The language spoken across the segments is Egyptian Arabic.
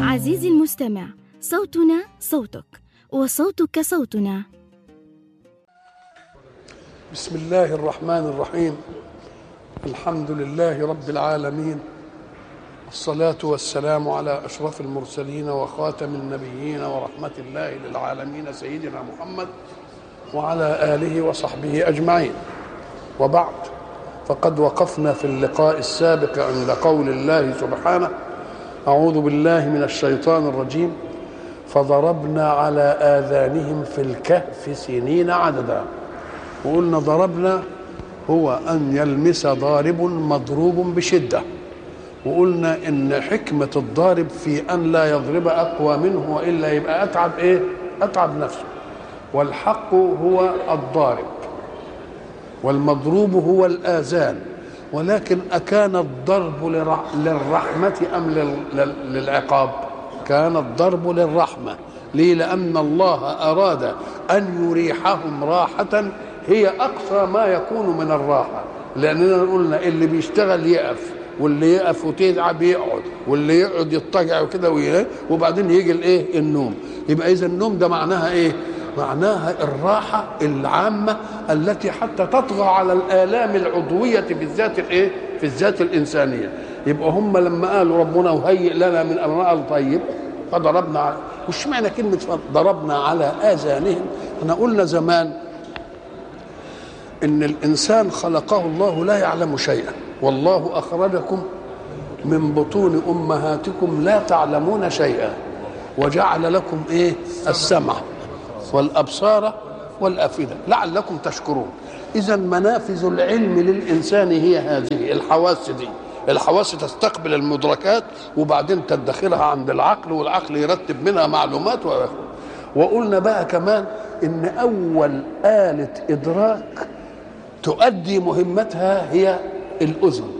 عزيزي المستمع صوتنا صوتك وصوتك صوتنا بسم الله الرحمن الرحيم الحمد لله رب العالمين الصلاة والسلام على أشرف المرسلين وخاتم النبيين ورحمة الله للعالمين سيدنا محمد وعلى آله وصحبه أجمعين وبعد فقد وقفنا في اللقاء السابق عند قول الله سبحانه أعوذ بالله من الشيطان الرجيم فضربنا على آذانهم في الكهف سنين عددا وقلنا ضربنا هو أن يلمس ضارب مضروب بشدة وقلنا إن حكمة الضارب في أن لا يضرب أقوى منه وإلا يبقى أتعب إيه؟ أتعب نفسه والحق هو الضارب والمضروب هو الآذان ولكن أكان الضرب للرحمة أم للعقاب كان الضرب للرحمة ليه لأن الله أراد أن يريحهم راحة هي أقصى ما يكون من الراحة لأننا قلنا اللي بيشتغل يقف واللي يقف وتتعب يقعد واللي يقعد يضطجع وكده وبعدين يجي الايه النوم يبقى اذا النوم ده معناها ايه معناها الراحة العامة التي حتى تطغى على الآلام العضوية في الذات الايه في الذات الإنسانية يبقى هم لما قالوا ربنا وهيئ لنا من أمرنا طيب فضربنا على وش معنى كلمة ضربنا على آذانهم احنا قلنا زمان إن الإنسان خلقه الله لا يعلم شيئا والله أخرجكم من بطون أمهاتكم لا تعلمون شيئا وجعل لكم إيه السمع والأبصار والأفئدة لعلكم تشكرون إذا منافذ العلم للإنسان هي هذه الحواس دي الحواس تستقبل المدركات وبعدين تدخرها عند العقل والعقل يرتب منها معلومات وآخر. وقلنا بقى كمان إن أول آلة إدراك تؤدي مهمتها هي الأذن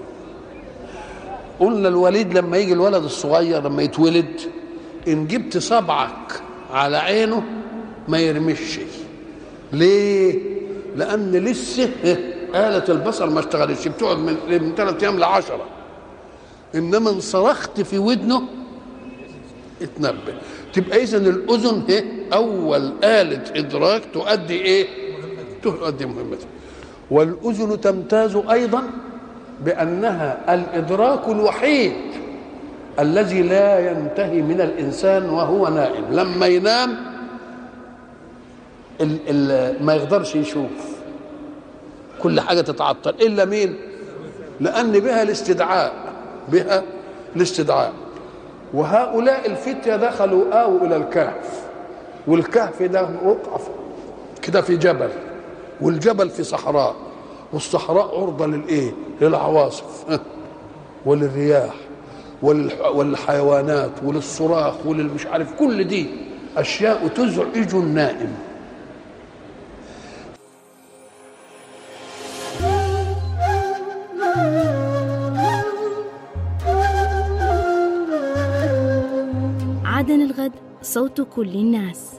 قلنا الوليد لما يجي الولد الصغير لما يتولد إن جبت صبعك على عينه ما يرمش شيء ليه؟ لأن لسه آلة البصر ما اشتغلتش بتقعد من من ثلاث أيام لعشرة إنما إن صرخت في ودنه اتنبه تبقى إذا الأذن هي أول آلة إدراك تؤدي إيه؟ تؤدي مهمتها والأذن تمتاز أيضا بأنها الإدراك الوحيد الذي لا ينتهي من الإنسان وهو نائم لما ينام ال ال ما يقدرش يشوف كل حاجة تتعطل إلا مين لأن بها الاستدعاء بها الاستدعاء وهؤلاء الفتية دخلوا آووا إلى الكهف والكهف ده وقع كده في جبل والجبل في صحراء والصحراء عرضة للإيه للعواصف وللرياح وللحيوانات وللصراخ وللمش عارف كل دي أشياء تزعج النائم عدن الغد صوت كل الناس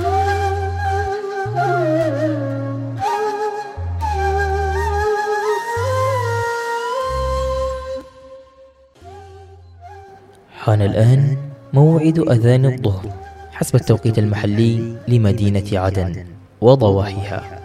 حان الآن موعد أذان الظهر حسب التوقيت المحلي لمدينة عدن وضواحيها